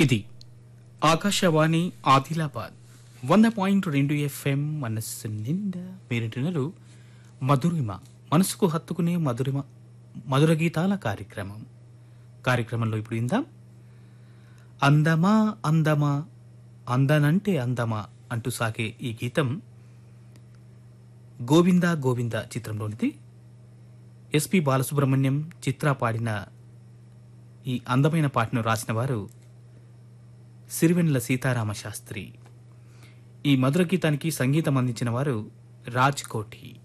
ఇది ఆకాశవాణి ఆదిలాబాద్ వంద పాయింట్ రెండు ఎఫ్ఎం మనస్సు నిండా మీరింటున్నారు మధురిమ మనసుకు హత్తుకునే మధురిమ మధుర గీతాల కార్యక్రమం కార్యక్రమంలో ఇప్పుడు ఇందాం అందమా అందమా అందనంటే అందమా అంటూ సాగే ఈ గీతం గోవింద గోవింద చిత్రంలోనిది ఎస్పి బాలసుబ్రహ్మణ్యం చిత్ర పాడిన ఈ అందమైన పాటను రాసిన వారు సిరివెన్నెల సీతారామ శాస్త్రి ఈ మధుర గీతానికి సంగీతం అందించిన వారు రాజ్ కోఠి